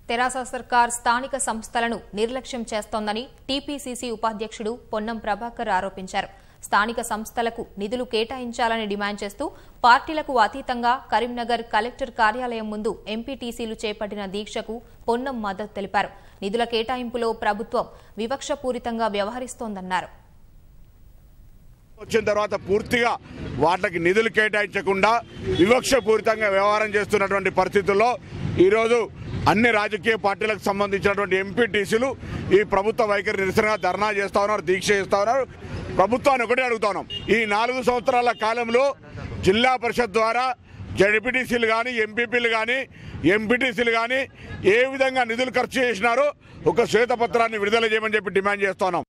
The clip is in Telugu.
తెరాస సర్కార్ స్థానిక సంస్థలను నిర్లక్ష్యం చేస్తోందని టీపీసీసీ ఉపాధ్యక్షుడు పొన్నం ప్రభాకర్ ఆరోపించారు స్థానిక సంస్థలకు నిధులు కేటాయించాలని డిమాండ్ చేస్తూ పార్టీలకు అతీతంగా కరీంనగర్ కలెక్టర్ కార్యాలయం ముందు ఎంపీటీసీలు చేపట్టిన దీక్షకు పొన్నం మద్దతు తెలిపారు నిధుల కేటాయింపులో ప్రభుత్వం వివక్షపూరితంగా వ్యవహరిస్తోందన్నారు వచ్చిన తర్వాత పూర్తిగా వాటికి నిధులు కేటాయించకుండా వివక్షపూరితంగా వ్యవహారం చేస్తున్నటువంటి పరిస్థితుల్లో ఈరోజు అన్ని రాజకీయ పార్టీలకు సంబంధించినటువంటి ఎంపీటీసీలు ఈ ప్రభుత్వ వైఖరి నిరసనగా ధర్నా చేస్తా ఉన్నారు దీక్ష చేస్తా ఉన్నారు ప్రభుత్వాన్ని ఒకటే అడుగుతా ఉన్నాం ఈ నాలుగు సంవత్సరాల కాలంలో జిల్లా పరిషత్ ద్వారా జడ్పీటీసీలు కానీ ఎంపీపీలు కానీ ఎంపీటీసీలు కానీ ఏ విధంగా నిధులు ఖర్చు చేసినారో ఒక శ్వేతపత్రాన్ని విడుదల చేయమని చెప్పి డిమాండ్ చేస్తున్నాం